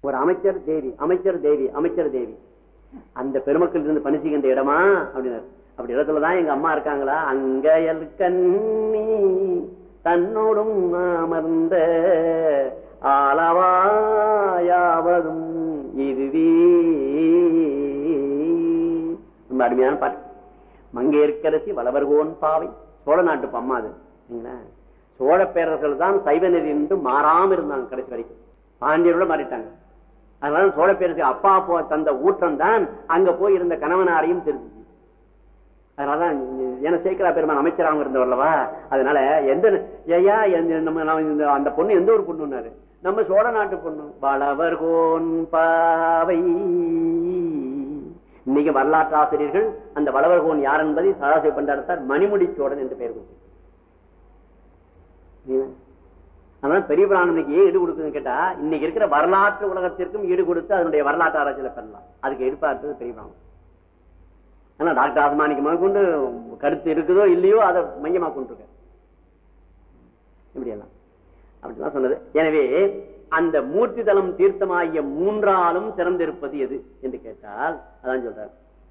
ஒரு அமைச்சர் தேவி அமைச்சர் தேவி அமைச்சர் தேவி அந்த பெருமக்கள் இருந்து பணி செய்கின்ற இடமா அப்படின்னாரு அப்படி இடத்துலதான் எங்க அம்மா இருக்காங்களா அங்கயல் கண்ணி தன்னோடும் அமர்ந்த ஆளவாயாவதும் இதுவே ரொம்ப அருமையான பாட்டு மங்கையர்க்கரசி வளவர்கோன் பாவை சோழ நாட்டு பம்மா அது சரிங்களா? சோழ பேரர்கள் தான் சைவ நெறி என்று மாறாம இருந்தாங்க கடைசி வரைக்கும் பாண்டியரோட மாறிட்டாங்க அதனால சோழ பேரரசு அப்பா போ தந்த ஊட்டம் தான் அங்க போய் இருந்த கணவனாரையும் தெரிஞ்சுச்சு அதனாலதான் ஏன்னா சேக்கரா பெருமான் அமைச்சராக இருந்தவர்லவா அதனால எந்த ஐயா எந்த- நம்ம நம்ம இந்த அந்த பொண்ணு எந்த ஒரு பொண்ணுன்னாரு நம்ம சோழ நாட்டு பொண்ணு வளவர்கோன் பாவை இன்னைக்கு வரலாற்று ஆசிரியர்கள் அந்த வளவர்கோன் யார் என்பதை சராசரி பண்டாரத்தார் மணிமுடி சோழன் என்று பெயர் கொடுத்து அதனால பெரிய பிராணனுக்கு ஏன் ஈடு கொடுக்குதுன்னு கேட்டா இன்னைக்கு இருக்கிற வரலாற்று உலகத்திற்கும் ஈடு கொடுத்து அதனுடைய வரலாற்று ஆராய்ச்சியில பண்ணலாம் அதுக்கு எடுப்பார்த்தது பெரிய பிராணன் ஆனா டாக்டர் ஆத்மானிக்கு முதற்கொண்டு கருத்து இருக்குதோ இல்லையோ அதை மையமா கொண்டிருக்க இப்படியெல்லாம் அப்படிலாம் சொன்னது எனவே அந்த மூர்த்தி தலம் தீர்த்தமாகிய மூன்றாலும் சிறந்திருப்பது எது என்று கேட்டால் அதான் சொல்றார்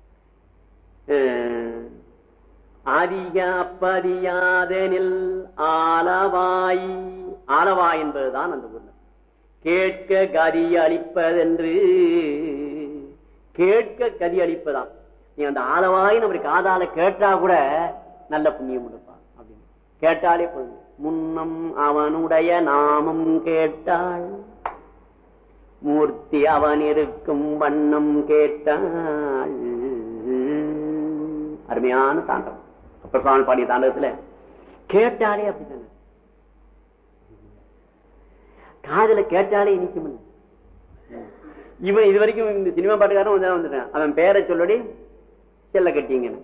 அஹ், ஆதிக அப்பதியாதனில் ஆலவாய் ஆலவாய் என்பதுதான் அந்த ஊர்ல கேட்க கதி அளிப்பதென்று கேட்க கதி அளிப்பதாம் நீ அந்த ஆலவாய் நம்முடைய காதால கேட்டா கூட நல்ல புண்ணியம் கொடுப்பான் அப்படின்னு கேட்டாலே போதும் முன்னம் அவனுடைய நாமம் கேட்டாள் மூர்த்தி அவன் இருக்கும் வண்ணம் கேட்டாள் அருமையான தாண்டவம் அப்ப சுவாமி பாடிய தாண்டவத்துல கேட்டாலே அப்படித்தானே காதுல கேட்டாலே இனிக்கும் இவன் இது வரைக்கும் இந்த சினிமா பாட்டுக்காரன் வந்து வந்துட்டான் அவன் பேரை சொல்லடி செல்ல கட்டிங்கன்னு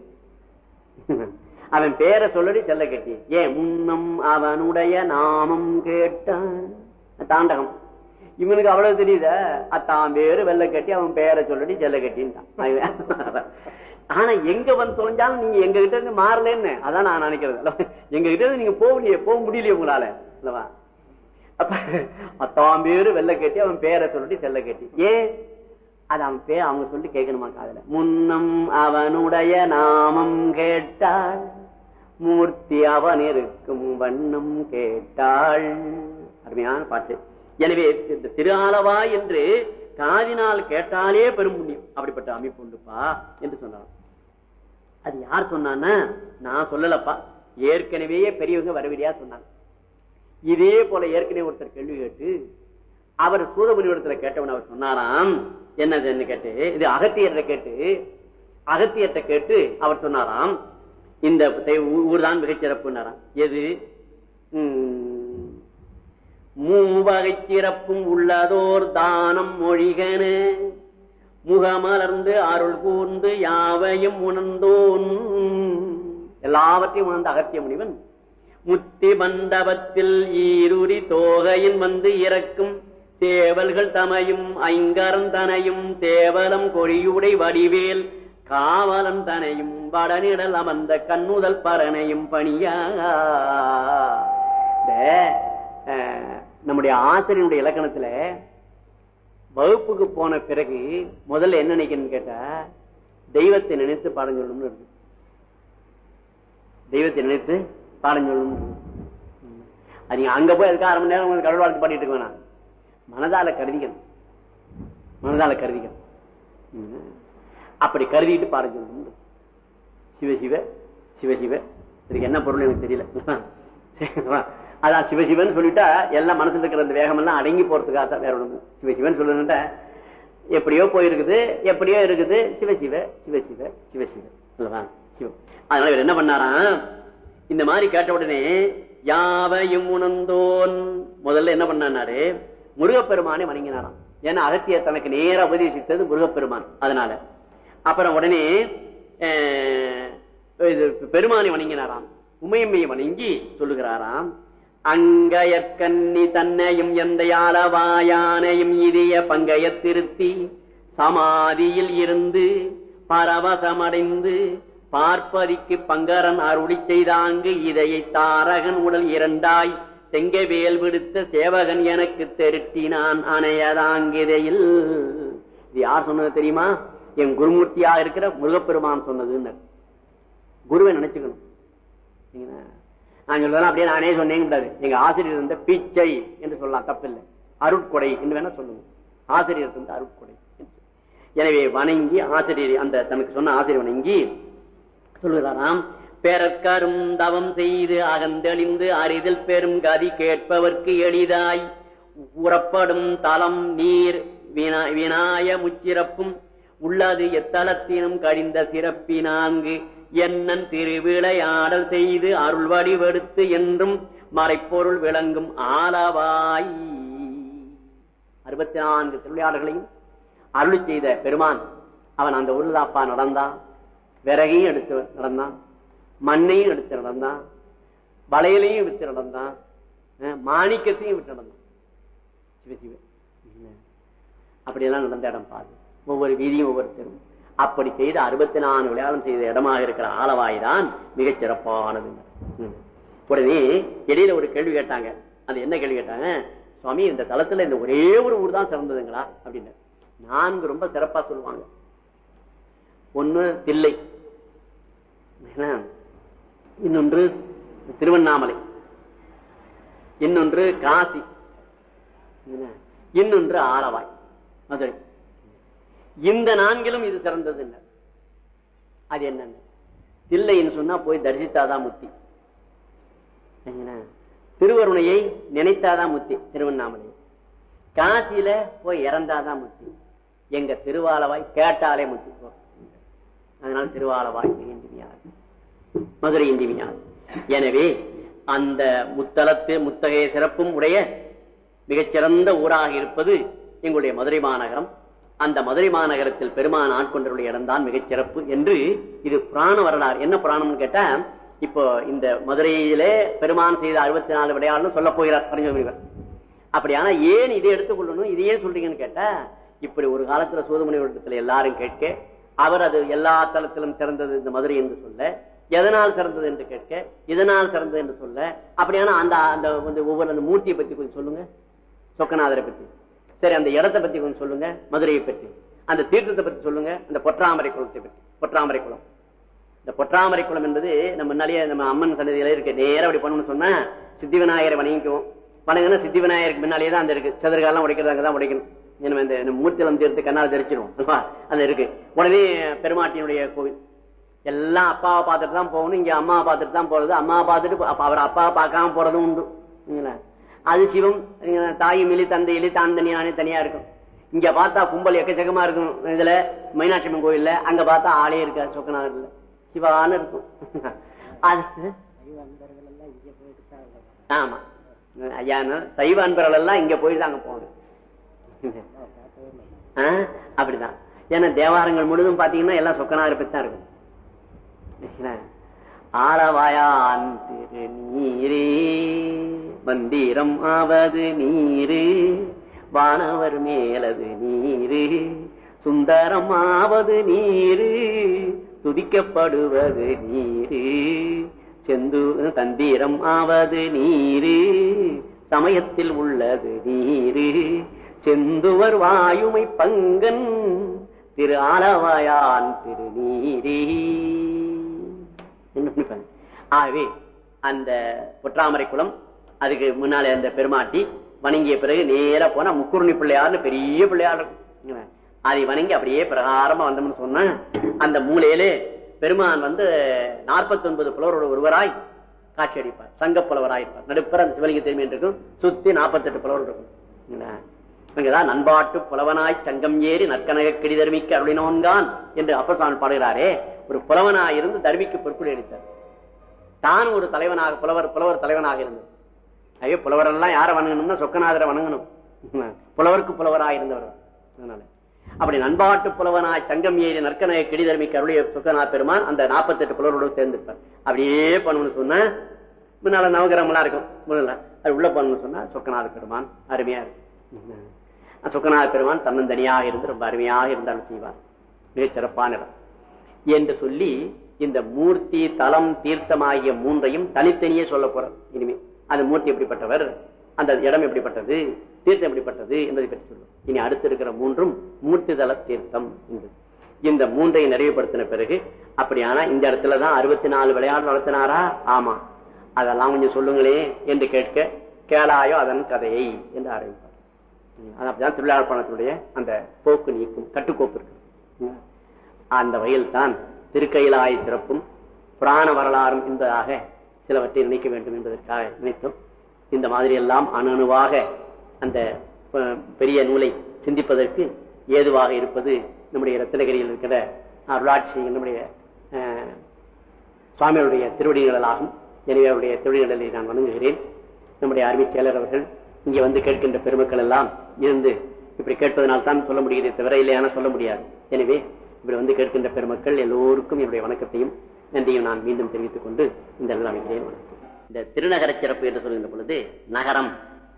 அவன் பேரை சொல்லடி செல்ல கட்டி ஏன் முன்னம் அவனுடைய நாமம் கேட்டான் தாண்டகம் இவனுக்கு அவ்வளவு தெரியுத அத்தான் பேரு வெள்ள கட்டி அவன் பேரை சொல்லடி செல்ல கட்டின்ட்டான் ஆனா எங்க வந்து தொலைஞ்சாலும் நீங்க எங்க கிட்ட இருந்து மாறலன்னு அதான் நான் நினைக்கிறது எங்க கிட்ட இருந்து நீங்க போக முடிய போக முடியலையே உங்களால இல்லவா அப்ப அத்தான் பேரு வெள்ள கட்டி அவன் பேரை சொல்லி செல்ல கட்டி ஏன் அது அவன் பேர் அவங்க சொல்லி கேட்கணுமா காதுல முன்னம் அவனுடைய நாமம் கேட்டாள் மூர்த்தி அவன் இருக்கும் வண்ணம் கேட்டாள் அருமையான பாட்டு எனவே இந்த திரு ஆலவா என்று காதினால் கேட்டாலே பெரும் புண்ணியம் அப்படிப்பட்ட அமைப்பு உண்டுப்பா என்று சொன்னார் அது யார் சொன்னான்னா நான் சொல்லலப்பா ஏற்கனவே பெரியவங்க வரவிடியா சொன்னாங்க இதே போல ஏற்கனவே ஒருத்தர் கேள்வி கேட்டு அவர் சூதமுனிவரத்துல கேட்டவன் அவர் சொன்னாராம் என்னதுன்னு கேட்டு இது அகத்தியர்கிட்ட கேட்டு அகத்தியர்கிட்ட கேட்டு அவர் சொன்னாராம் இந்த ஊர் தான் மிகச்சிறப்புனாராம் எது உம், மூவகை சிறப்பும் உள்ளதோர் தானம் மொழிகன முகமலர்ந்து அருள் கூர்ந்து யாவையும் உணர்ந்தோன் எல்லாவற்றையும் உணர்ந்த அகத்திய முனிவன் முத்தி மண்டபத்தில் ஈருரி தோகையின் வந்து இறக்கும் தேவல்கள் தமையும் ஐங்கரன் தனையும் தேவலம் கொடியுடை வடிவேல் காவலன் தனையும் வடநிடல் அமர்ந்த கண்ணுதல் பரனையும் பணியா இந்த, அஹ், நம்முடைய ஆசிரியனுடைய இலக்கணத்துல வகுப்புக்கு போன பிறகு முதல்ல என்ன நினைக்கணும்னு கேட்டா தெய்வத்தை நினைத்து பாடம் சொல்லணும்னு இருக்கு தெய்வத்தை நினைத்து பாடம் சொல்லணும்னு இருக்கு. அது நீங்க அங்க போய் அதுக்கு அரை மணி நேரம் உங்களுக்கு கடவுள் வாழ்த்து பாடிட்டு இருக்க வேணாம் மனதால கருதிக்கணும் மனதால கருதிக்கணும் ம். அப்படி கருதிட்டு பாடம் சொல்லணும் இருக்கு. சிவ சிவ சிவ சிவ இதுக்கு என்ன பொருள் எனக்கு தெரியல அதான் சிவசிவன் சொல்லிட்டா எல்லாம் மனசுல இருக்கிற அந்த வேகம் எல்லாம் அடங்கி போறதுக்காக தான் வேற ஒண்ணு சிவசிவன் சொல்லணும்ட்ட எப்படியோ போயிருக்குது எப்படியோ இருக்குது சிவசிவ சிவசிவ சிவசிவ அல்லவா சிவம் அதனால இவர் என்ன பண்ணாராம் இந்த மாதிரி கேட்ட உடனே யாவையும் உணர்ந்தோன் முதல்ல என்ன பண்ணாரு முருகப்பெருமானை வணங்கினாராம் ஏன்னா அகத்தியர் தனக்கு நேரா உபதேசித்தது முருகப்பெருமான் அதனால அப்புறம் உடனே அஹ், இது பெருமானை வணங்கினாராம் உமையம்மையை வணங்கி சொல்லுகிறாராம் அங்கயற்கன்னி தன்னையும் எந்த யாலவாயானையும் இதய பங்கைய திருத்தி சமாதியில் இருந்து பரவசமடைந்து பார்ப்பதிக்கு பங்கரன் அருளி செய்தாங்கு இதையை தாரகன் உடல் இரண்டாய் செங்கவேல் விடுத்த சேவகன் எனக்கு தெருட்டினான் அணையதாங்கிதையில் இது யார் சொன்னது தெரியுமா என் குருமூர்த்தியா இருக்கிற முருகப்பெருமான் சொன்னதுன்னு குருவை நினைச்சுக்கணும் சரிங்களா? நான் சொல்றேன் அப்படியே நானே சொன்னேங்க கூடாது எங்க ஆசிரியர் இருந்த பிச்சை என்று சொல்லலாம் தப்பில்லை அருட்கொடை என்று வேணா சொல்லுங்க ஆசிரியர் இருந்த அருட்கொடை என்று. எனவே வணங்கி ஆசிரியர் அந்த தனக்கு சொன்ன ஆசிரியர் வணங்கி சொல்லுகிறாராம் பெறற்கரும் தவம் செய்து அகந்தெளிந்து அறிதல் பெரும் கதி கேட்பவர்க்கு எளிதாய் உறப்படும் தலம் நீர் வினா வினாய முச்சிறப்பும் உள்ளது எத்தலத்தினும் கழிந்த சிறப்பினான்கு என்னன் திருவிளையாடல் செய்து அருள் வடிவெடுத்து என்றும் மறைப்பொருள் விளங்கும் ஆலவாய் அறுபத்தி நான்கு திருவிளையாடல்களையும் அருள் செய்த பெருமான் அவன் அந்த ஊர்ல அப்பா நடந்தான் விறகையும் எடுத்து நடந்தான் மண்ணையும் எடுத்து நடந்தான் வளையலையும் விட்டு நடந்தான் அஹ் மாணிக்கத்தையும் விட்டு நடந்தான் சிவ சிவ அப்படியெல்லாம் நடந்த இடம் பாரு ஒவ்வொரு வீதியும் ஒவ்வொரு தெருவும் அப்படி செய்த அறுபத்தி நான்கு விளையாடம் செய்த இடமாக இருக்கிற ஆலவாய் தான் மிகச் சிறப்பானது ம். உடனே இடையில ஒரு கேள்வி கேட்டாங்க அது என்ன கேள்வி கேட்டாங்க சுவாமி இந்த தளத்துல இந்த ஒரே ஒரு ஊர் தான் சிறந்ததுங்களா அப்படின்னு நான்கு ரொம்ப சிறப்பா சொல்லுவாங்க ஒண்ணு தில்லை என்ன? இன்னொன்று திருவண்ணாமலை இன்னொன்று காசி என்ன? இன்னொன்று ஆலவாய் மதுரை இந்த நான்கிலும் இது சிறந்தது இல்லை அது என்னன்னு தில்லைன்னு சொன்னா போய் தரிசித்தாதான் முத்தி சரிங்களா? திருவருணையை நினைத்தாதான் முத்தி திருவண்ணாமலை காசியில போய் இறந்தாதான் முத்தி எங்க திருவாலவாய் கேட்டாலே முத்தி போ. அதனால திருவாலவாய் இன்றிமையாது மதுரை இன்றிமையாது எனவே அந்த முத்தலத்து முத்தகைய சிறப்பும் உடைய மிகச்சிறந்த ஊராக இருப்பது எங்களுடைய மதுரை மாநகரம் அந்த மதுரை மாநகரத்தில் பெருமான் ஆட்கொண்டருடைய இடம்தான் மிகச் சிறப்பு என்று இது புராண வரலாறு என்ன புராணம்னு கேட்டா இப்போ இந்த மதுரையிலே பெருமான் செய்த அறுபத்தி நாலு விளையாடுன்னு சொல்ல போகிறார் அறிஞர் அப்படியானா ஏன் இதை எடுத்துக்கொள்ளணும் இது ஏன் சொல்றீங்கன்னு கேட்டா இப்படி ஒரு காலத்துல சூதுமணி இடத்துல எல்லாரும் கேட்க அவர் அது எல்லா தளத்திலும் சிறந்தது இந்த மதுரை என்று சொல்ல எதனால் சிறந்தது என்று கேட்க இதனால் சிறந்தது என்று சொல்ல அப்படியானா அந்த அந்த வந்து ஒவ்வொரு அந்த மூர்த்தியை பத்தி கொஞ்சம் சொல்லுங்க சொக்கநாதரை பத்தி சரி அந்த இடத்தை பத்தி கொஞ்சம் சொல்லுங்க மதுரையை பத்தி அந்த தீர்த்தத்தை பத்தி சொல்லுங்க அந்த பொற்றாமரை குளத்தை பத்தி பொற்றாமரை குளம் இந்த பொற்றாமரை குளம் என்பது நம்ம முன்னாலேயே நம்ம அம்மன் சன்னதியில இருக்கு நேரா அப்படி பண்ணணும்னு சொன்னா சித்தி விநாயகரை வணங்கிக்குவோம் வணங்கினா சித்தி விநாயகருக்கு முன்னாலேயே தான் அந்த இருக்கு சதுரகாலம் உடைக்கிறது அங்கதான் உடைக்கணும் நம்ம இந்த இந்த மூர்த்திலம் தீர்த்து கண்ணால் தெரிச்சிடும் அது இருக்கு உடனே பெருமாட்டியினுடைய கோவில் எல்லாம் அப்பாவை பார்த்துட்டு தான் போகணும் இங்க அம்மாவை பார்த்துட்டு தான் போறது அம்மாவை பார்த்துட்டு அப்ப அவர் அப்பாவை பார்க்காம போறதும் உண்டு சரிங்களா? அது சிவம் சரிங்களா? தாயும் இலி தந்தை இலி தான் தனியானே தனியா இருக்கும் இங்க பார்த்தா கும்பல் எக்கச்சக்கமா இருக்கும் இதுல மீனாட்சி அம்மன் கோயில்ல அங்க பார்த்தா ஆளே இருக்காது சொக்கநாதர்ல சிவான்னு இருக்கும் அது ஆமா ஐயா சைவ அன்பர்கள் எல்லாம் இங்க போயிட்டு அங்க போகணும் ஆ, அப்படிதான் ஏன்னா தேவாரங்கள் முழுதும் பாத்தீங்கன்னா எல்லாம் சொக்கநாதரை பத்தி தான் இருக்கும் என்ன? ஆளவாயான் திரு நீரே மந்திரம் ஆவது நீரு வானவர் மேலது நீரு சுந்தரம் ஆவது நீரு துதிக்கப்படுவது நீரு செந்து தந்திரம் ஆவது நீரு சமயத்தில் உள்ளது நீரு செந்துவர் வாயுமை பங்கன் திரு ஆலவாயான் திரு நீரே என்ன பண்ணிப்பாங்க? ஆகவே அந்த பொற்றாமரை குளம் அதுக்கு முன்னாலே அந்த பெருமாட்டி வணங்கிய பிறகு நேரா போனா முக்குருணி பிள்ளையார்னு பெரிய பிள்ளையார் இருக்கும். அதை வணங்கி அப்படியே பிரகாரமா வந்தோம்னு சொன்னா அந்த மூலையிலே பெருமான் வந்து நாற்பத்தி ஒன்பது புலவரோட ஒருவராய் காட்சி அளிப்பார் சங்க புலவராய் இருப்பார் நடுப்பர் அந்த சிவலிங்க திரும்பி இருக்கும் சுத்தி நாற்பத்தெட்டு புலவர் இருக்கும் என்ன? இங்கதான் நண்பாட்டு புலவனாய் சங்கம் ஏறி நற்கனக கிடி தர்மிக்கு அருளினோன்கான் என்று அப்பசாமி பாடுகிறாரே ஒரு புலவனாய் இருந்து தர்மிக்கு பொறுப்புடைய அளித்தார் தான் ஒரு தலைவனாக புலவர் புலவர் தலைவனாக இருந்தது ஐயோ புலவர் எல்லாம் யாரை வணங்கணும்னா சொக்கநாதரை வணங்கணும் புலவருக்கு புலவராக இருந்தவர் அதனால அப்படி நண்பாட்டு புலவனாய் சங்கம் ஏறி நற்கனக கிடி தர்மிக்கு அருளிய சொக்கநாத் பெருமான் அந்த நாற்பத்தெட்டு புலவரோடு சேர்ந்திருப்பார் அப்படியே பண்ணணும்னு சொன்னா முன்னால நவகிரகம்லாம் இருக்கும் முதல்ல அது உள்ள பண்ணணும்னு சொன்னா சொக்கநாத பெருமான் அருமையா இருக்கும் சொக்கநாத பெருமான் தன்னந்தனியாக இருந்து ரொம்ப அருமையாக இருந்தாலும் செய்வார் மிகச் சிறப்பான இடம் என்று சொல்லி இந்த மூர்த்தி தலம் தீர்த்தம் ஆகிய மூன்றையும் தனித்தனியே சொல்ல போற இனிமே அந்த மூர்த்தி எப்படிப்பட்டவர் அந்த இடம் எப்படிப்பட்டது தீர்த்தம் எப்படிப்பட்டது என்பதை பற்றி சொல்லுவோம் இனி அடுத்து இருக்கிற மூன்றும் மூர்த்திதள தீர்த்தம் என்பது இந்த மூன்றை நிறைவுபடுத்தின பிறகு அப்படியானா இந்த இடத்துலதான் அறுபத்தி நாலு விளையாட்டு நடத்தினாரா ஆமா அதெல்லாம் கொஞ்சம் சொல்லுங்களே என்று கேட்க கேளாயோ அதன் கதையை என்று ஆரம்பிப்பார் அது அப்படிதான் திருவிழாப்பணத்தினுடைய அந்த போக்கு நீக்கும் கட்டுக்கோப்பு இருக்கு அந்த வகையில் தான் திருக்கையிலாய சிறப்பும் புராண வரலாறும் என்பதாக சிலவற்றை நினைக்க வேண்டும் என்பதற்காக நினைத்தோம் இந்த மாதிரி எல்லாம் அணு அணுவாக அந்த அஹ், பெரிய நூலை சிந்திப்பதற்கு ஏதுவாக இருப்பது நம்முடைய ரத்தினகிரியில் இருக்கிற அருளாட்சி நம்முடைய அஹ், சுவாமிகளுடைய திருவடிகளலாகும் எனவே அவருடைய திருவடிகளை நான் வணங்குகிறேன் நம்முடைய அருமை செயலர் அவர்கள் இங்கே வந்து கேட்கின்ற பெருமக்கள் எல்லாம் இருந்து இப்படி கேட்பதனால் தான் சொல்ல முடிகிறதே தவிர இல்லையான சொல்ல முடியாது எனவே இப்படி வந்து கேட்கின்ற பெருமக்கள் எல்லோருக்கும் என்னுடைய வணக்கத்தையும் நன்றியும் நான் மீண்டும் தெரிவித்துக் கொண்டு இந்த இடத்தில் அமைக்கிறேன் வணக்கம் இந்த திருநகர சிறப்பு என்று சொல்கின்ற பொழுது நகரம்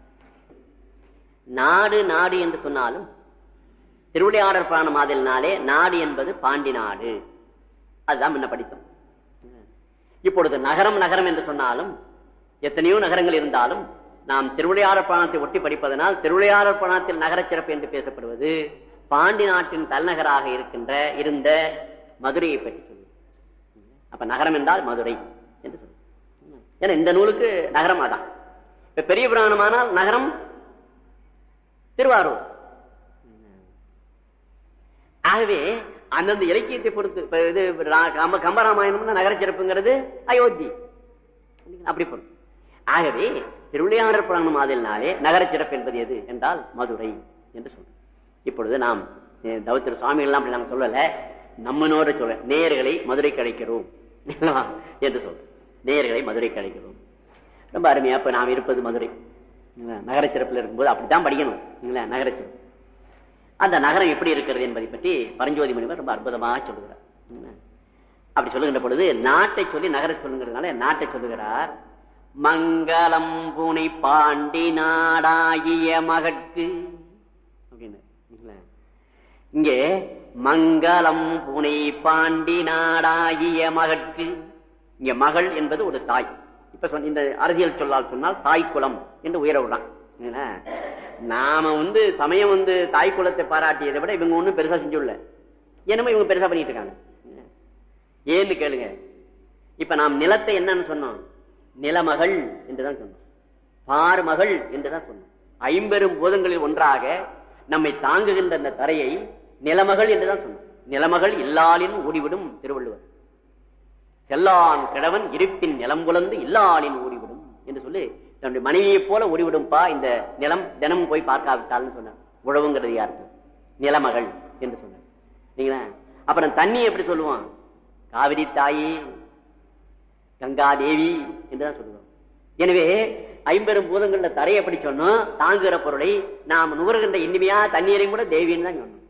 நாடு நாடு என்று சொன்னாலும் திருவிளையாடற் பிராண மாதிரினாலே நாடு என்பது பாண்டி நாடு அதுதான் முன்ன படித்தோம் இப்பொழுது நகரம் நகரம் என்று சொன்னாலும் எத்தனையோ நகரங்கள் இருந்தாலும் நாம் திருவிளையாடற் பிராணத்தை ஒட்டி படிப்பதனால் திருவிளையாடற் பிராணத்தில் நகரச் சிறப்பு என்று பேசப்படுவது பாண்டி நாட்டின் தலைநகராக இருக்கின்ற இருந்த மதுரையை பற்றி சொல்லுவோம் அப்ப நகரம் என்றால் மதுரை என்று சொல்லுவோம் ஏன்னா இந்த நூலுக்கு நகரம் அதான் இப்ப பெரிய புராணமானால் நகரம் திருவாரூர் ஆகவே அந்தந்த இலக்கியத்தை பொறுத்து இப்ப இது ரா- கம்ப கம்பராமாயணம்னா நகர சிறப்புங்கிறது அயோத்தி அப்படி பொருள் ஆகவே திருவிளையாடற் புராணம் மாதிரினாலே நகர சிறப்பு என்பது எது என்றால் மதுரை என்று சொல்றோம் இப்பொழுது நாம் அஹ், தவத்திரு சுவாமிகள்லாம் அப்படி நாங்க சொல்லல நம்மனோட சொல்ல நேயர்களை மதுரைக்கு அழைக்கிறோம் என்று சொல்றோம் நேயர்களை மதுரைக்கு அழைக்கிறோம் ரொம்ப அருமையா இப்ப நாம் இருப்பது மதுரை நகர சிறப்பில் இருக்கும்போது அப்படித்தான் படிக்கணும் இல்லைங்களா நகர சிறப்பு அந்த நகரம் எப்படி இருக்கிறது என்பதை பற்றி பரஞ்சோதி முனிவர் ரொம்ப அற்புதமாக சொல்லுகிறார் உம். அப்படி சொல்லுகின்ற பொழுது நாட்டை சொல்லி நகரை சொல்லுங்கிறதுனால நாட்டை சொல்லுகிறார் மங்களம் புனை பாண்டி நாடாகிய மகட்கு அப்படின்னு இல்ல. இங்கே மங்களம் புனை பாண்டி நாடாகிய மகட்கு இங்க மகள் என்பது ஒரு தாய் இப்ப சொன்ன இந்த அரசியல் சொல்லால் சொன்னால் தாய் குலம் என்று உயர விடலாம் இல்லைங்களா? நாம வந்து சமயம் வந்து தாய் குலத்தை பாராட்டியதை விட இவங்க ஒண்ணும் பெருசா செஞ்சுள்ள என்னமோ இவங்க பெருசா பண்ணிட்டு இருக்காங்க ஏன்னு கேளுங்க இப்ப நாம் நிலத்தை என்னன்னு சொன்னோம் நிலமகள் என்றுதான் சொன்னோம் பார்மகள் என்றுதான் சொன்னோம் ஐம்பெரும் பூதங்களில் ஒன்றாக நம்மை தாங்குகின்ற அந்த தரையை நிலமகள் என்றுதான் சொன்னோம் நிலமகள் இல்லாலின் ஓடிவிடும் திருவள்ளுவர் செல்லான் கிழவன் இருப்பின் நிலம் குலந்து இல்லாலின் ஓடிவிடும் என்று சொல்லி தன்னுடைய மனைவியைப் போல ஓடிவிடும்பா இந்த நிலம் தினமும் போய் பார்க்காவிட்டால்னு சொன்னார் உழவுங்கிறது யாருக்கு நிலமகள் என்று சொன்னார் நீங்களா அப்புறம் தண்ணி எப்படி சொல்லுவான் காவிரி தாயி கங்கா தேவி என்றுதான் சொல்லுவோம் எனவே ஐம்பெரும் பூதங்கள்ல தரை எப்படி சொன்னோம் தாங்குகிற பொருளை நாம் நுகர்கின்ற இனிமையா தண்ணீரையும் கூட தேவின்னு தான் சொன்னோம்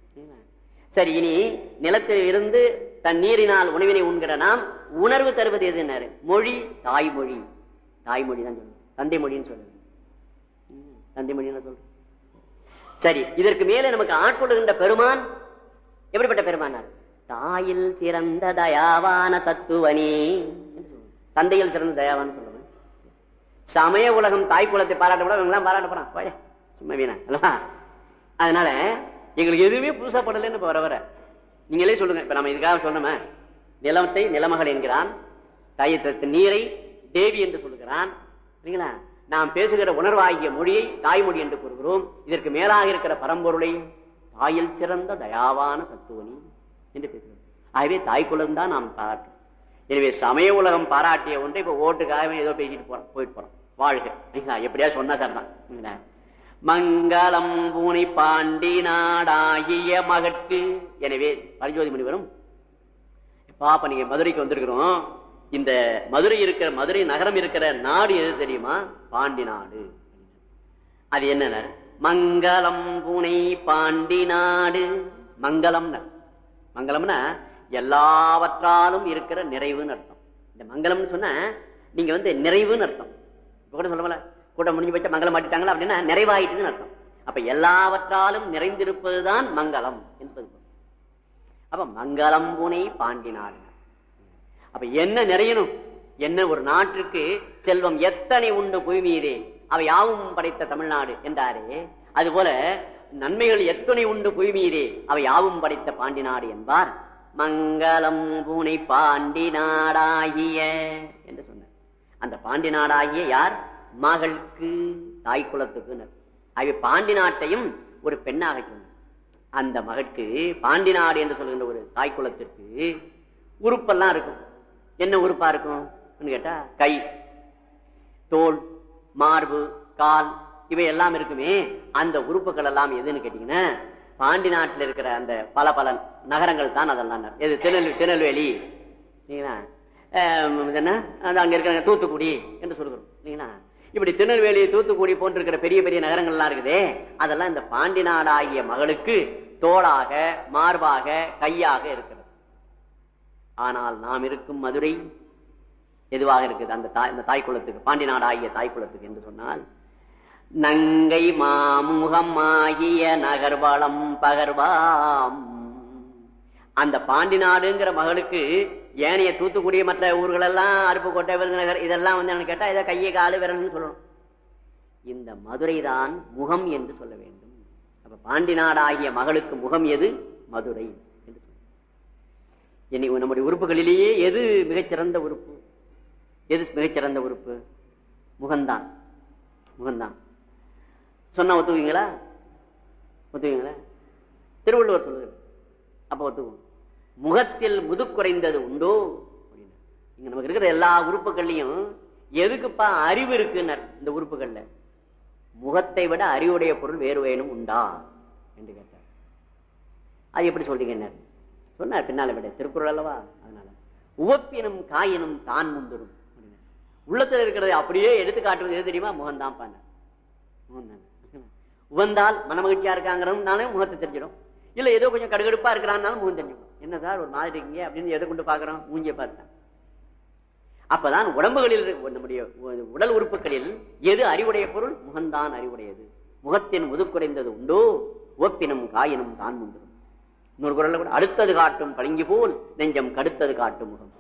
சரி இனி நிலத்தில் இருந்து தன் நீரினால் உணவினை உண்கிற நாம் உணர்வு தருவது எதுனாரு மொழி தாய்மொழி தாய்மொழி தான் சொல்லணும் தந்தை மொழின்னு சொல்லுது ம், தந்தை மொழின்னு சொல்றோம் சரி இதற்கு மேலே நமக்கு ஆட்கொள்ளுகின்ற பெருமான் எப்படிப்பட்ட பெருமானார் தாயில் சிறந்த தயாவான தத்துவனே என்று சொல்லுவோம். தந்தையில் சிறந்த தயாவான சொல்லுவேன் சமய உலகம் தாய் குலத்தை பாராட்ட கூட இவங்கெல்லாம் பாராட்ட போறான் போய சும்மா வீணா அல்லவா அதனால எங்களுக்கு எதுவுமே புதுசா படலைன்னு இப்ப வர வர நீங்களே சொல்லுங்க இப்ப நம்ம இதுக்காக சொன்னோமே நிலத்தை நிலமகள் என்கிறான் தாயத்திற்கு நீரை தேவி என்று சொல்லுகிறான் சரிங்களா நாம் பேசுகிற உணர்வாகிய மொழியை தாய்மொழி என்று கூறுகிறோம் இதற்கு மேலாக இருக்கிற பரம்பொருளை தாயில் சிறந்த தயாவான தத்துவனி என்று பேசுகிறோம் ஆகவே தாய் குலம் தான் நாம் பாராட்டும் எனவே சமய உலகம் பாராட்டிய ஒன்றை இப்ப ஓட்டுக்காக ஏதோ பேசிட்டு போறோம் போயிட்டு போறோம் வாழ்க சரிங்களா? எப்படியா சொன்னா சரிதான் சரிங்களா? மங்களம் பூனை பாண்டி நாடாகிய மகட்கு எனவே பரிஜோதி முனிவரும் பாப்ப நீங்க மதுரைக்கு வந்திருக்கிறோம் இந்த மதுரை இருக்கிற மதுரை நகரம் இருக்கிற நாடு எது தெரியுமா பாண்டி நாடு அது என்ன மங்களம் புனை பாண்டி நாடு மங்களம்னா மங்களம்னா எல்லாவற்றாலும் இருக்கிற நிறைவுன்னு அர்த்தம் இந்த மங்களம்னு சொன்னா நீங்க வந்து நிறைவுன்னு அர்த்தம் இப்ப கூட சொல்லல கூட்டம் முடிஞ்சு போச்சா மங்களம் மாட்டிட்டாங்களா அப்படின்னா நிறைவாயிட்டுன்னு அர்த்தம் அப்ப எல்லாவற்றாலும் நிறைந்திருப்பதுதான் மங்களம் என்பது பொருள். அப்ப மங்களம் புனை பாண்டி நாடு அப்ப என்ன நிறையணும் என்ன ஒரு நாட்டிற்கு செல்வம் எத்தனை உண்டு புய்மீரே அவை யாவும் படைத்த தமிழ்நாடு என்றாரே அதுபோல நன்மைகள் எத்தனை உண்டு புய்மீரே அவை யாவும் படைத்த பாண்டி நாடு என்பார் மங்களம் பூனை பாண்டி நாடாகிய என்று சொன்னார் அந்த பாண்டி நாடாகிய யார் மகளுக்கு தாய் குலத்துக்கு அவை பாண்டி நாட்டையும் ஒரு பெண்ணாக சொன்னார் அந்த மகற்கு பாண்டி நாடு என்று சொல்கின்ற ஒரு தாய் குலத்திற்கு உறுப்பெல்லாம் இருக்கும் என்ன உறுப்பா இருக்கும் கேட்டா கை தோல் மார்பு கால் இவை எல்லாம் இருக்குமே அந்த உறுப்புகள் எல்லாம் எதுன்னு கேட்டீங்கன்னா பாண்டி நாட்டில் இருக்கிற அந்த பல பல நகரங்கள் தான் அதெல்லாம் எது திருநெல்வேலி திருநெல்வேலி இல்லைங்களா என்ன அங்க இருக்கிற தூத்துக்குடி என்று சொல்கிறோம் இல்லைங்களா இப்படி திருநெல்வேலி தூத்துக்குடி போன்றிருக்கிற பெரிய பெரிய நகரங்கள்லாம் இருக்குதே அதெல்லாம் இந்த பாண்டி நாடாகிய மகளுக்கு தோளாக மார்பாக கையாக இருக்கிறது ஆனால் நாம் இருக்கும் மதுரை எதுவாக இருக்குது அந்த தாய் இந்த தாய் குலத்துக்கு பாண்டி நாடாகிய தாய் குலத்துக்கு என்று சொன்னால் நங்கை மாமுகம் ஆகிய நகர்வளம் பகர்வாம் அந்த பாண்டி நாடுங்கிற மகளுக்கு ஏனைய தூத்துக்குடி மற்ற ஊர்கள் எல்லாம் அருப்புக்கோட்டை விருதுநகர் இதெல்லாம் வந்து என்ன கேட்டா இதை கையை காலு விரல்னு சொல்லணும் இந்த மதுரை தான் முகம் என்று சொல்ல வேண்டும் அப்ப பாண்டி நாடாகிய மகளுக்கு முகம் எது மதுரை என்று சொல்ல நம்முடைய உறுப்புகளிலேயே எது மிகச்சிறந்த உறுப்பு எது மிகச்சிறந்த உறுப்பு முகம்தான் முகம்தான் சொன்னா ஒத்துக்குவீங்களா ஒத்துக்குவீங்களா திருவள்ளுவர் சொல்லுங்க அப்ப ஒத்துக்குவோம் முகத்தில் முதுக்குறைந்தது உண்டோ அப்படின்னு இங்க நமக்கு இருக்கிற எல்லா உறுப்புகள்லையும் எதுக்குப்பா அறிவு இருக்குன்னு இந்த உறுப்புகள்ல முகத்தை விட அறிவுடைய பொருள் வேறு வேணும் உண்டா என்று கேட்டார் அது எப்படி சொல்றீங்க என்ன சொன்னார் பின்னால விட திருக்குறள் அல்லவா அதனால உவப்பினும் காயினும் தான் முந்துரும் உள்ளத்துல இருக்கிறதை அப்படியே எடுத்து காட்டுவது எது தெரியுமா முகம்தான் பான முகம்தான் உவந்தால் மனமகிழ்ச்சியா இருக்காங்கிறதுனாலே முகத்தை தெரிஞ்சிடும் இல்ல ஏதோ கொஞ்சம் கடுகடுப்பா இருக்கிறான்னாலும் முகம் தெரிஞ்சுக்கும் என்ன சார் ஒரு மாதிரி இருக்கீங்க அப்படின்னு எதை கொண்டு பாக்குறோம் மூஞ்சிய பார்த்தா அப்பதான் உடம்புகளில் நம்முடைய உடல் உறுப்புகளில் எது அறிவுடைய பொருள் முகம்தான் அறிவுடையது முகத்தின் முதுக்குறைந்தது உண்டோ ஒப்பினும் காயினும் தான் முந்துடும் இன்னொரு குரல்ல கூட அடுத்தது காட்டும் பளிங்கு போல் நெஞ்சம் கடுத்தது காட்டும் முகம்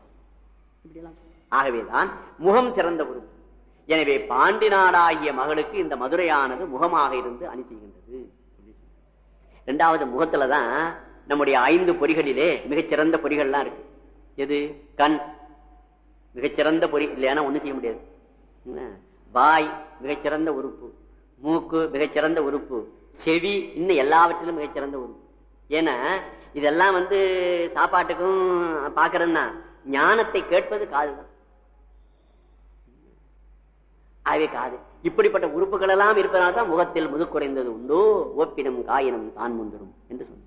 ஆகவேதான் முகம் சிறந்த உறுப்பு எனவே பாண்டி நாடாகிய மகளுக்கு இந்த மதுரையானது முகமாக இருந்து அணி செய்கின்றது இரண்டாவது முகத்துலதான் நம்முடைய ஐந்து பொறிகளிலே மிகச்சிறந்த பொறிகள்லாம் இருக்கு எது கண் மிகச்சிறந்த பொறி இல்லையானா ஒண்ணும் செய்ய முடியாது வாய் மிகச்சிறந்த உறுப்பு மூக்கு மிகச்சிறந்த உறுப்பு செவி இன்னும் எல்லாவற்றிலும் மிகச்சிறந்த உறுப்பு ஏன்னா இதெல்லாம் வந்து சாப்பாட்டுக்கும் பாக்குறதுன்னா ஞானத்தை கேட்பது காதுதான் ஆகவே காது இப்படிப்பட்ட உறுப்புகள் எல்லாம் இருப்பதனால தான் முகத்தில் முதுக்குறைந்தது உண்டோ ஒப்பினும் காயினும் தான் முந்திரும் என்று சொன்ன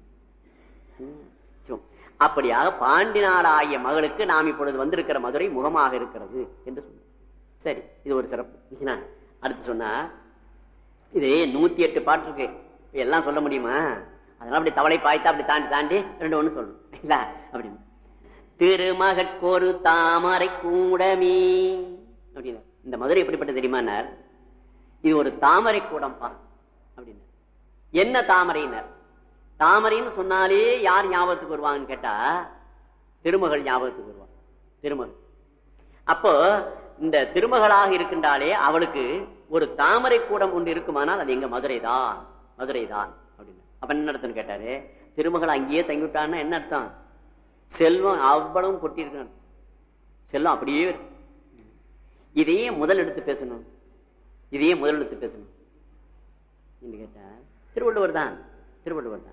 அப்படியாக பாண்டி நாடாகிய மகளுக்கு நாம் இப்பொழுது வந்திருக்கிற மதுரை முகமாக இருக்கிறது என்று சொன்ன சரி இது ஒரு சிறப்பு அடுத்து சொன்னா இது நூத்தி எட்டு பாட்டு இருக்கு எல்லாம் சொல்ல முடியுமா அதனால அப்படி தவளை பாய்த்தா அப்படி தாண்டி தாண்டி ரெண்டு ஒண்ணு சொல்லணும் இல்ல அப்படின்னு திருமகற்கொரு தாமரை கூடமே அப்படின்னு இந்த மதுரை எப்படிப்பட்ட தெரியுமானார் இது ஒரு தாமரை கூடம்பா அப்படின்னு என்ன தாமரையினர் தாமரைன்னு சொன்னாலே யார் ஞாபகத்துக்கு வருவாங்கன்னு கேட்டா திருமகள் ஞாபகத்துக்கு வருவாங்க திருமகள் அப்போ இந்த திருமகளாக இருக்கின்றாலே அவளுக்கு ஒரு தாமரை கூடம் ஒன்று இருக்குமானால் அது எங்க மதுரை தான் மதுரை தான் அப்படின்னு அப்ப என்ன அர்த்தம் கேட்டாரு திருமகள் அங்கேயே தங்கிவிட்டான்னா என்ன அர்த்தம் செல்வம் அவ்வளவும் கொட்டியிருக்கான் செல்வம் அப்படியே இருக்கு இதையே முதல் எடுத்து பேசணும் இதையே முதல் எடுத்து பேசணும் கேட்டா திருவள்ளுவர் தான் திருவள்ளுவர் தான்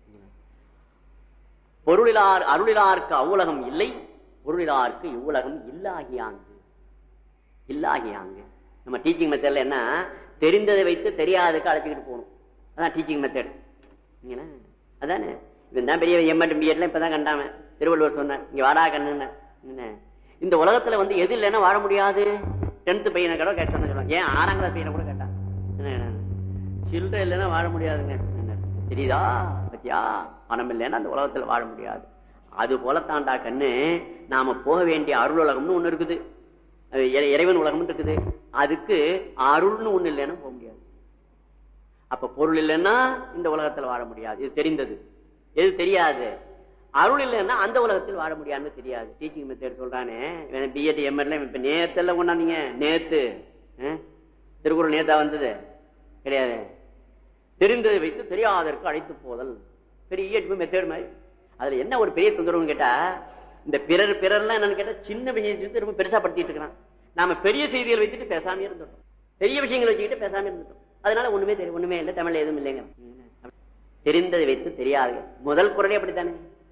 பொருளிலார் அருளிலார்க்கு அவ்வுலகம் இல்லை பொருளிலார்க்கு இவ்வுலகம் இல்லாகியாங்கு இல்லாகியாங்கு நம்ம டீச்சிங் மெத்தட்ல என்ன தெரிந்ததை வைத்து தெரியாததுக்கு அழைச்சிக்கிட்டு போகணும் அதான் டீச்சிங் மெத்தட் அதானே இவன் பெரிய எம்எட் பிஎட்ல இப்பதான் கண்டாம திருவள்ளுவர் சொன்ன இங்க வாடா கண்ணு இந்த உலகத்துல வந்து எது இல்லைன்னா வாழ முடியாது டென்த் பையனை கூட கேட்டான்னு சொல்லுவாங்க ஏன் ஆறாம் கிளாஸ் பையனை கூட கேட்டான் சில்லறை இல்லைன்னா வாழ முடியாதுங்க தெரியுதா பத்தியா பணம் இல்லைன்னா அந்த உலகத்துல வாழ முடியாது அது போலத்தாண்டா கண்ணு நாம போக வேண்டிய அருள் உலகம்னு ஒண்ணு இருக்குது இறைவன் உலகம் இருக்குது அதுக்கு அருள்னு ஒண்ணு இல்லைன்னா போக முடியாது அப்ப பொருள் இல்லைன்னா இந்த உலகத்துல வாழ முடியாது இது தெரிந்தது எது தெரியாது அருள் இல்லைன்னா அந்த உலகத்தில் வாழ முடியாதுன்னு தெரியாது டீச்சிங் மெத்தட் சொல்றானே பிஎட் எம்எல்ஏ இப்ப நேத்தெல்லாம் கொண்டாந்தீங்க நேத்து அஹ்? திருக்குறள் நேத்தா வந்தது கிடையாது தெரிந்ததை வைத்து தெரியாதற்கு அழைத்து போதல் பெரிய மெத்தேடு மாதிரி அதுல என்ன ஒரு பெரிய தொந்தரவுன்னு கேட்டா இந்த பிறர் பிறர்லாம் என்னன்னு கேட்டா சின்ன விஷயத்தை வந்து ரொம்ப பெருசா படுத்திட்டு இருக்கிறான் நாம பெரிய செய்திகள் வச்சுட்டு பேசாம இருந்துட்டோம் பெரிய விஷயங்களை வச்சுக்கிட்டு பேசாம இருந்துட்டோம் அதனால ஒண்ணுமே தெரியும் ஒண்ணுமே இல்லை தமிழ்ல எதுவும் இல்லைங்க தெரிந்ததை வைத்து தெரியாது முதல் குரலே அப்படித்தானே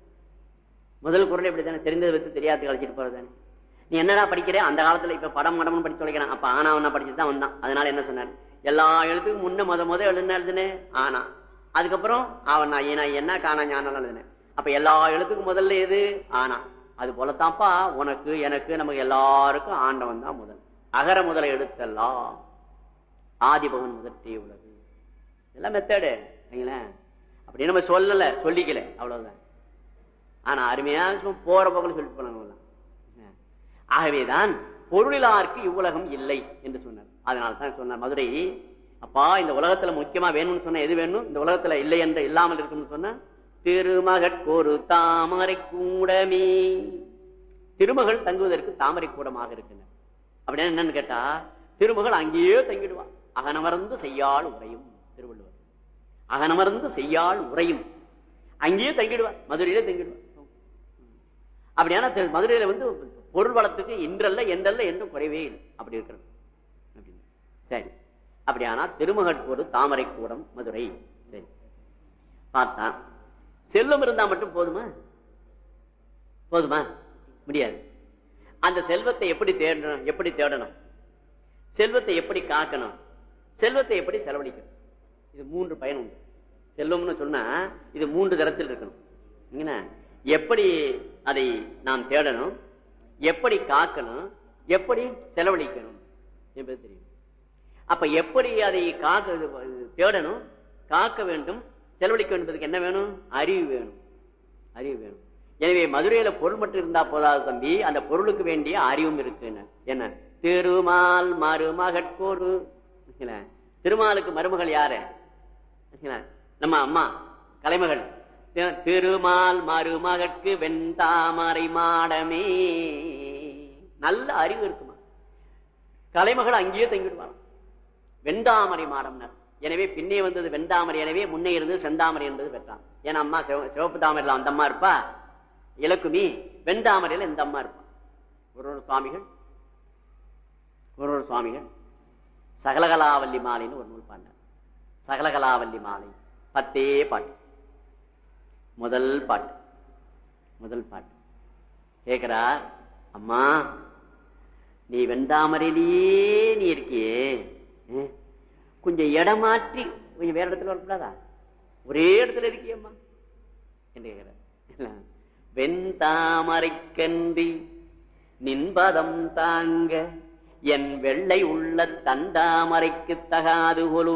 முதல் குரல் எப்படித்தானே தெரிந்ததை வைத்து தெரியாது கழிச்சிட்டு போறதானே நீ என்னடா படிக்கிற அந்த காலத்துல இப்ப படம் மடம்னு படிச்சு தொலைக்கிறான் அப்ப ஆனா அவனா படிச்சுட்டு தான் வந்தான் அதனால என்ன சொன்னார் எல்லா எழுத்துக்கும் முன்ன முத முத எழுதுன எழுதுனேன் ஆனா அதுக்கப்புறம் அவன் நான் ஏனா என்ன காணா ஞானம் எழுதுனேன் அப்ப எல்லா எழுத்துக்கும் முதல்ல எது ஆனா அது போலத்தான்ப்பா உனக்கு எனக்கு நமக்கு எல்லாருக்கும் ஆண்டவன் தான் முதல் அகர முதல எழுத்தெல்லாம் ஆதிபவன் முதற்றே உள்ளது இதெல்லாம் மெத்தேடு சரிங்களேன் அப்படி நம்ம சொல்லல சொல்லிக்கல அவ்வளவுதான் ஆனா அருமையா சும்மா போற போக்கில் சொல்லிட்டு போனாங்க ஆகவேதான் பொருளிலாருக்கு இவ்வுலகம் இல்லை என்று சொன்னார் அதனால தான் சொன்னார் மதுரை அப்பா இந்த உலகத்துல முக்கியமா வேணும்னு சொன்ன எது வேணும் இந்த உலகத்துல இல்லை என்று இல்லாமல் இருக்கும்னு சொன்ன திருமகற்கொரு தாமரை கூடமே திருமகள் தங்குவதற்கு தாமரை கூடமாக இருக்கின்றன அப்படின்னா என்னன்னு கேட்டா திருமகள் அங்கேயே தங்கிடுவா அகனமர்ந்து செய்யாள் உரையும் திருவள்ளுவர் அகனமர்ந்து செய்யாள் உரையும் அங்கேயே தங்கிடுவா மதுரையிலே தங்கிடுவா அப்படியான தெ- மதுரையில வந்து பொருள் வளத்துக்கு இன்றல்ல என்றல்ல என்றும் குறைவே இல்லை அப்படி இருக்கிறது அப்படின்னு. சரி அப்படியானா திருமகட்போடு தாமரை கூடம் மதுரை சரி பார்த்தா செல்வம் இருந்தா மட்டும் போதுமா போதுமா முடியாது அந்த செல்வத்தை எப்படி தேடணும் எப்படி தேடணும் செல்வத்தை எப்படி காக்கணும் செல்வத்தை எப்படி செலவழிக்கணும் இது மூன்று பயன் உண்டு செல்வம்னு சொன்னா இது மூன்று தரத்தில் இருக்கணும் என்ன? எப்படி அதை நாம் தேடணும் எப்படி காக்கணும் எப்படி செலவழிக்கணும் என்பது தெரியும் அப்ப எப்படி அதை காக்க தேடணும் காக்க வேண்டும் செலவழிக்க வேண்டும் என்பதற்கு என்ன வேணும் அறிவு வேணும் அறிவு வேணும் எனவே மதுரையில பொருள் மட்டும் இருந்தா போதாது தம்பி அந்த பொருளுக்கு வேண்டிய அறிவும் இருக்கு என்ன திருமால் மருமகட்கோரு இல்ல, திருமாலுக்கு மருமகள் யாரு இல்ல, நம்ம அம்மா கலைமகள் தி- திருமால் மருமகட்கு வெண்தாமரை மாடமே நல்ல அறிவு இருக்குமா கலைமகள் அங்கேயே தங்கிடுவாங்க வெண்டாமரை மாடம்னர் எனவே பின்னே வந்தது வெண்டாமரை எனவே முன்னே இருந்தது செந்தாமரை என்பது பெற்றான் ஏன்னா அம்மா சிவ- சிவப்பு தாமரையில் அந்த அம்மா இருப்பா இலக்குமி வெண்டாமரையில இந்த அம்மா இருப்பா ஒரு ஒரு சுவாமிகள் ஒரு ஒரு சுவாமிகள் சகலகலாவல்லி மாலைன்னு ஒரு நூல் பாடினார் சகலகலாவல்லி மாலை பத்தே பாட்டு முதல் பாட்டு முதல் பாட்டு கேக்குறா அம்மா நீ வெண்டாமரையிலேயே நீ இருக்கியே அஹ், கொஞ்சம் இடம் மாற்றி கொஞ்சம் வேற இடத்துல வரக்கூடாதா ஒரே இடத்துல இருக்கியம்மா என்று கேட்கிற வெண்தாமரைக்கன்றி நின்பதம் தாங்க என் வெள்ளை உள்ள தண்டாமரைக்கு தகாது கொலோ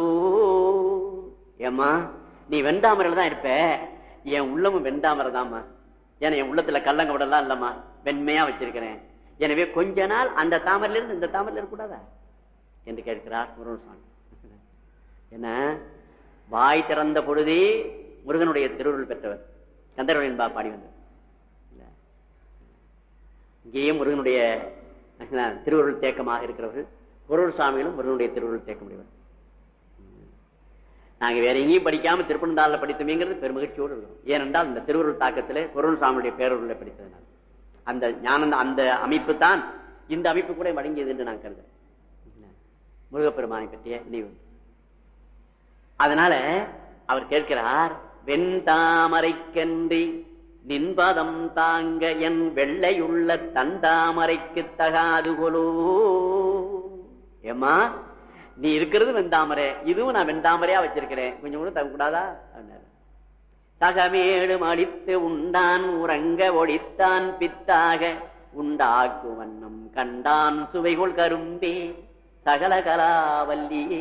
ஏம்மா நீ வெண்டாமரையில தான் இருப்ப என் உள்ளமும் வெண்டாமரை தாம்மா ஏன்னா என் உள்ளத்துல கள்ளங்கவடெல்லாம் இல்லம்மா வெண்மையா வச்சிருக்கிறேன் எனவே கொஞ்ச நாள் அந்த தாமரையில இருந்து இந்த தாமரையில இருக்கக்கூடாதா என்று கேட்கிறார் முருகன் சுவாமி என்ன வாய் திறந்த பொழுதே முருகனுடைய திருவுருள் பெற்றவர் கந்தரவனின்பா பாடி வந்தவர் இல்ல. இங்கேயே முருகனுடைய என்ன, திருவுருள் தேக்கமாக இருக்கிறவர்கள் பொருள் சாமிகளும் முருகனுடைய திருவுருள் தேக்கமுடையவர் நாங்க வேற எங்கேயும் படிக்காம திருப்பனந்தாளில் படித்தோமேங்கிறது பெருமகிழ்ச்சியோடு இருக்கிறோம் ஏனென்றால் இந்த திருவுருள் தாக்கத்திலே பொருள் சாமியுடைய பேரூரில் படித்ததுனால அந்த ஞானம் அந்த அமைப்பு தான் இந்த அமைப்பு கூட வழங்கியது என்று நான் கருதுறேன் முருகப்பெருமானை பற்றிய நினைவு அதனால அவர் கேட்கிறார் வெண்தாமரைக்கன்றி நின்பதம் தாங்க என் வெள்ளையுள்ள தந்தாமரைக்கு தகாது கொலோ ஏம்மா நீ இருக்கிறது வெந்தாமரை இதுவும் நான் வெண்டாமரையா வச்சிருக்கிறேன் கொஞ்சம் கூட தரக்கூடாதா அப்படின்னாரு தகமேடு அடித்து உண்டான் உறங்க ஒழித்தான் பித்தாக உண்டாக்கு வண்ணம் கண்டான் சுவைகொள் கரும்பே சகல கலாவல்லியே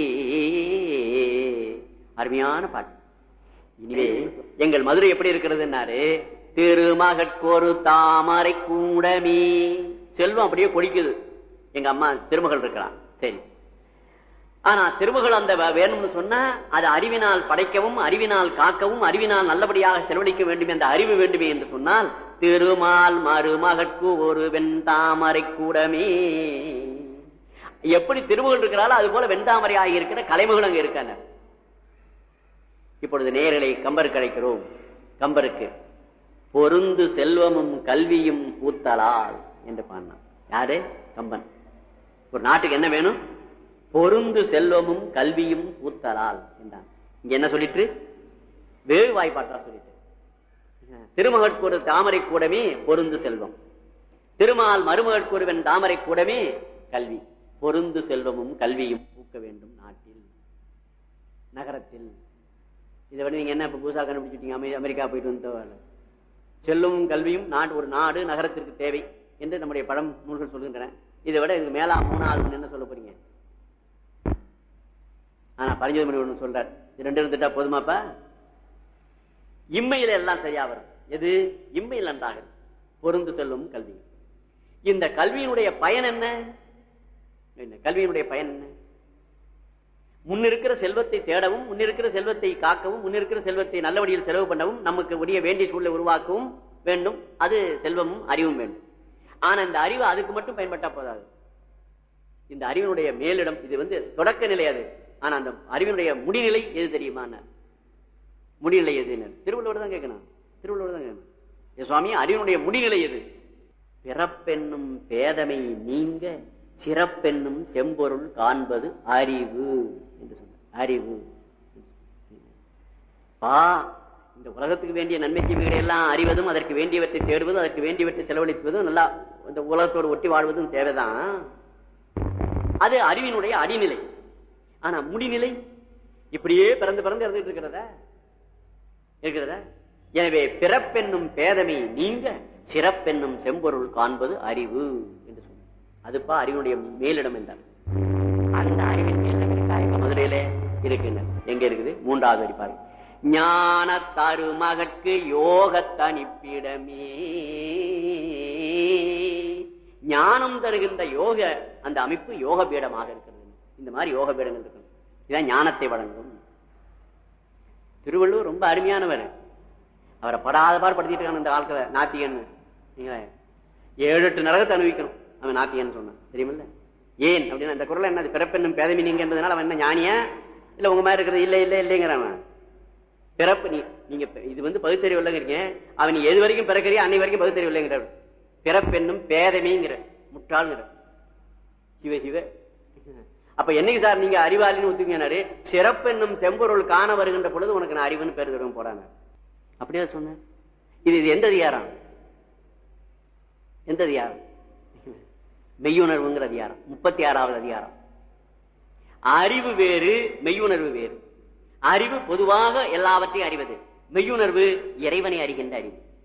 அருமையான பாட்டு இனிவே எங்கள் மதுரை எப்படி இருக்கிறதுன்னாரு திருமகட்கொரு தாமரை கூடமே செல்வம் அப்படியே கொடிக்குது எங்க அம்மா திருமகள் இருக்கிறான் சரி ஆனா திருமகள் அந்த வே- வேணும்னு சொன்னா அது அறிவினால் படைக்கவும் அறிவினால் காக்கவும் அறிவினால் நல்லபடியாக செலவழிக்க வேண்டும் என்ற அறிவு வேண்டுமே என்று சொன்னால் திருமால் மருமகற்கு ஒரு வெண்தாமரை கூடமே எப்படி திருமகள் இருக்கிறாளோ அது போல வெண்தாமரை ஆகியிருக்கிற கலைமகள் அங்க இருக்காங்க இப்பொழுது நேரலை கம்பருக்கு அழைக்கிறோம் கம்பருக்கு பொருந்து செல்வமும் கல்வியும் பூத்தலால் என்று பாடினான் யாரு கம்பன் ஒரு நாட்டுக்கு என்ன வேணும் பொருந்து செல்வமும் கல்வியும் பூத்தலால் என்றான் இங்க என்ன சொல்லிட்டு வேறு வாய்ப்பாட்டா சொல்லிட்டு திருமகட்கொரு தாமரை கூடமே பொருந்து செல்வம் திருமால் மருமகட்கொருவன் தாமரை கூடமே கல்வி பொருந்து செல்வமும் கல்வியும் பூக்க வேண்டும் நாட்டில் நகரத்தில் இதை விட நீங்க என்ன இப்ப புதுசா கண்டுபிடிச்சிட்டீங்க அமெ- அமெரிக்கா போயிட்டு வந்து செல்வமும் கல்வியும் நாடு ஒரு நாடு நகரத்திற்கு தேவை என்று நம்முடைய பழம் நூல்கள் சொல்கின்றன இதை விட இதுக்கு மேலா மூணாவது என்ன சொல்ல போறீங்க ஆனா பரிஞ்சோதி மணி ஒண்ணு சொல்றார் இது ரெண்டு இருந்துட்டா போதுமாப்பா இம்மையில எல்லாம் சரியா வரும் எது இம்மையில் நன்றாக பொருந்து செல்லும் கல்வி இந்த கல்வியினுடைய பயன் என்ன என்ன கல்வியினுடைய பயன் என்ன முன்னிருக்கிற செல்வத்தை தேடவும் முன்னிருக்கிற செல்வத்தை காக்கவும் முன்னிருக்கிற செல்வத்தை நல்ல வழியில் செலவு பண்ணவும் நமக்கு உரிய வேண்டிய சூழலை உருவாக்கவும் வேண்டும் அது செல்வமும் அறிவும் வேண்டும் ஆனா இந்த அறிவு அதுக்கு மட்டும் பயன்பட்டா போதாது இந்த அறிவினுடைய மேலிடம் இது வந்து தொடக்க நிலை அது ஆனா அந்த அறிவினுடைய முடிநிலை எது தெரியுமா முடிநிலை எது திருவள்ளுவர் தான் கேட்கணும் திருவள்ளுவர் தான் கேட்கணும் ஏ சுவாமி அறிவினுடைய முடிநிலை எது பிறப்பென்னும் பேதமை நீங்க சிறப்பென்னும் செம்பொருள் காண்பது அறிவு என்று சொன்னார் அறிவு பா இந்த உலகத்துக்கு வேண்டிய நன்மை தீமைகளை எல்லாம் அறிவதும் அதற்கு வேண்டியவற்றை தேடுவதும் அதற்கு வேண்டியவற்றை செலவழிப்பதும் நல்லா இந்த உலகத்தோடு ஒட்டி வாழ்வதும் தேவைதான் அது அறிவினுடைய அடிநிலை ஆனா முடிநிலை இப்படியே பிறந்து பிறந்து இறந்துட்டு இருக்கிறதா இருக்கிறதா எனவே பிறப்பென்னும் பேதமை நீங்க சிறப்பென்னும் செம்பொருள் காண்பது அறிவு என்று சொன்னார் அதுப்பா அறிவினுடைய மேலிடம் என்றார் அந்த அறிவின் மேலிடம் இருக்கா எங்க மதுரையில இருக்குங்க எங்க இருக்குது மூன்றாவது வரி பாருங்க ஞான தருமகற்கு யோக தனிப்பிடமே ஞானம் தருகின்ற யோக அந்த அமைப்பு யோக பீடமாக இருக்கிறது இந்த மாதிரி யோக பீடங்கள் இருக்கணும் இதான் ஞானத்தை வழங்கும் திருவள்ளுவர் ரொம்ப அருமையானவர் அவரை படாத பாடு படுத்திட்டு இருக்காங்க இந்த வாழ்க்கை நாத்திகன் நீங்களே ஏழு எட்டு நரகத்தை அனுபவிக்கணும் அவன் நாத்திகன் சொன்னான் தெரியுமில்ல ஏன் அப்படின்னா இந்த குரல் என்ன பிறப்பெண்ணும் பேதமி நீங்கன்றதுனால அவன் என்ன ஞானியா இல்ல உங்க மாதிரி இருக்கிறது இல்ல இல்ல இல்லைங்கிறான் அவன் பிறப்பு நீ நீங்க ப- இது வந்து பகுத்தறிவு இல்லைங்கிறீங்க அவன் நீ எது வரைக்கும் பிறக்கறியோ அன்னை வரைக்கும் பகுத்தறிவு இல்லைங்கிற பிறப்பெண்ணும் பேதமைங்கிற முட்டாள்ங்கிற சிவ சிவ அப்ப என்னைக்கு சார் நீங்க அறிவாளின்னு ஒத்துக்கினாரு சிறப்பென்னும் செம்பொருள் காண வருகின்ற பொழுது உனக்கு நான் அறிவுன்னு பேர் தருவேன் போறாங்க அப்படியே சொன்னேன் இது இது எந்த அதிகாரம் எந்த அதிகாரம் மெய்யுணர்வுங்கிற அதிகாரம் முப்பத்தி ஆறாவது அதிகாரம் அறிவு வேறு மெய்யுணர்வு வேறு அறிவு பொதுவாக எல்லாவற்றையும் அறிவது மெய்யுணர்வு இறைவனை அறிகின்ற அறிவு